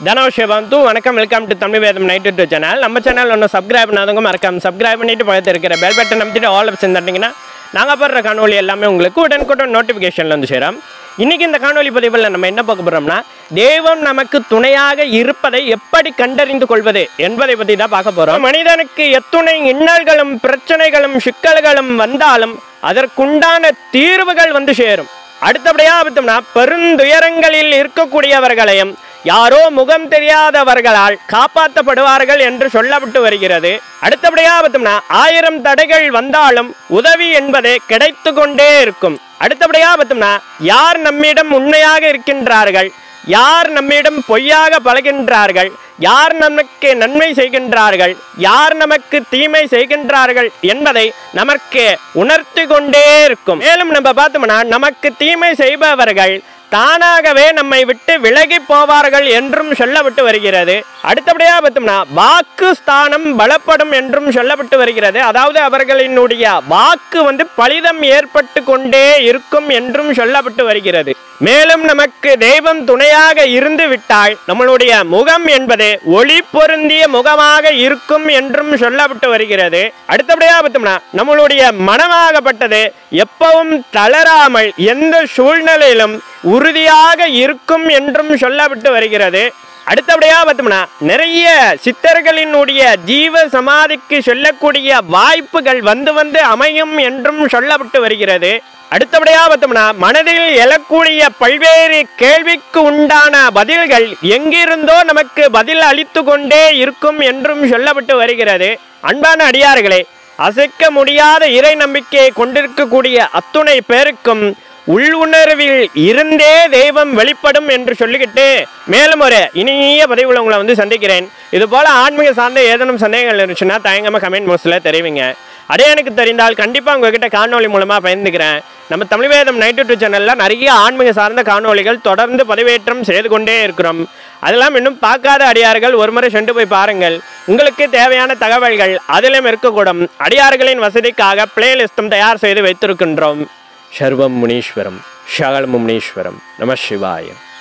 தனோஷிவந்து வணக்கம் welcome to Tamil Vedham night to channel நம்ம channel ஒன்றும் சப்ஸ்கிரைப் பண்ணாதவங்க மறக்காம சப்ஸ்கிரைப் பண்ணிட்டு பக்கத்தில் இருக்கிற பெல் பட்டன் நம்பிட்டு ஆல் ஆப்ஷன் தட்டிங்கன்னா நாங்கள் போடுற காணொலி எல்லாமே உங்களுக்கு உடனுக்குடன் நோட்டிஃபிகேஷனில் வந்து சேரும் இன்னைக்கு இந்த காணொலி பதிவில் நம்ம என்ன பார்க்க போகிறோம்னா தெய்வம் நமக்கு துணையாக இருப்பதை எப்படி கண்டறிந்து கொள்வது என்பதை பற்றி தான் பார்க்க போகிறோம் மனிதனுக்கு எத்துணை இன்னல்களும் பிரச்சனைகளும் சிக்கல்களும் வந்தாலும் அதற்குண்டான தீர்வுகள் வந்து சேரும் அடுத்தபடியாக பார்த்தோம்னா பெருந்துயரங்களில் இருக்கக்கூடியவர்களையும் யாரோ முகம் தெரியாதவர்களால் காப்பாற்றப்படுவார்கள் என்று சொல்லப்பட்டு வருகிறது அடுத்தபடியாக பார்த்தோம்னா ஆயிரம் தடைகள் வந்தாலும் உதவி என்பது கிடைத்து கொண்டே இருக்கும் அடுத்தபடியாக பார்த்தோம்னா யார் நம்மிடம் உண்மையாக இருக்கின்றார்கள் யார் நம்மிடம் பொய்யாக பழகின்றார்கள் யார் நமக்கு நன்மை செய்கின்றார்கள் யார் நமக்கு தீமை செய்கின்றார்கள் என்பதை நமக்கு உணர்த்தி கொண்டே இருக்கும் மேலும் நம்ம பார்த்தோம்னா நமக்கு தீமை செய்பவர்கள் தானாகவே நம்மை விட்டு விலகி போவார்கள் என்றும் சொல்லப்பட்டு வருகிறது அடுத்தபடியாக பார்த்தோம்னா வாக்கு ஸ்தானம் பலப்படும் என்றும் சொல்லப்பட்டு வருகிறது அதாவது அவர்களினுடைய வாக்கு வந்து பலிதம் ஏற்பட்டு கொண்டே இருக்கும் என்றும் சொல்லப்பட்டு வருகிறது மேலும் நமக்கு தெய்வம் துணையாக இருந்து விட்டால் நம்மளுடைய முகம் என்பது ஒளி பொருந்திய முகமாக இருக்கும் என்றும் சொல்லப்பட்டு வருகிறது அடுத்தபடியாக பார்த்தோம்னா நம்மளுடைய மனமாகப்பட்டது எப்பவும் தளராமல் எந்த சூழ்நிலையிலும் உறுதியாக இருக்கும் என்றும் சொல்லப்பட்டு வருகிறது அடுத்தபடியாக பார்த்தோம்னா நிறைய சித்தர்களினுடைய ஜீவ சமாதிக்கு சொல்லக்கூடிய வாய்ப்புகள் வந்து வந்து அமையும் என்றும் சொல்லப்பட்டு வருகிறது அடுத்தபடியாக பார்த்தோம்னா மனதில் எழக்கூடிய பல்வேறு கேள்விக்கு உண்டான பதில்கள் எங்கிருந்தோ நமக்கு பதில் அளித்து கொண்டே இருக்கும் என்றும் சொல்லப்பட்டு வருகிறது அன்பான அடியார்களே அசைக்க முடியாத இறை நம்பிக்கையை கொண்டிருக்கக்கூடிய அத்துணை பேருக்கும் உள்ளுணர்வில் இருந்தே தெய்வம் வெளிப்படும் என்று சொல்லிக்கிட்டு மேலும் ஒரு இனிய பதிவில் உங்களை வந்து சந்திக்கிறேன் இது போல ஆன்மீக சார்ந்த ஏதேனும் சந்தேகங்கள் இருந்துச்சுன்னா தயங்காம கமெண்ட் பாக்ஸில் தெரிவிங்க அதே எனக்கு தெரிந்தால் கண்டிப்பாக உங்ககிட்ட காணொளி மூலமாக பயந்துக்கிறேன் நம்ம தமிழ் வேதம் நைட்டு டூ சேனலில் நிறைய ஆன்மீக சார்ந்த காணொளிகள் தொடர்ந்து பதிவேற்றம் செய்து கொண்டே இருக்கிறோம் அதெல்லாம் இன்னும் பார்க்காத அடியார்கள் ஒரு முறை சென்று போய் பாருங்கள் உங்களுக்கு தேவையான தகவல்கள் அதிலும் இருக்கக்கூடும் அடியார்களின் வசதிக்காக பிளேலிஸ்டும் தயார் செய்து வைத்திருக்கின்றோம் சர்வம் முனீஸ்வரம் சகலம் முனீஸ்வரம் நம சிவாயம்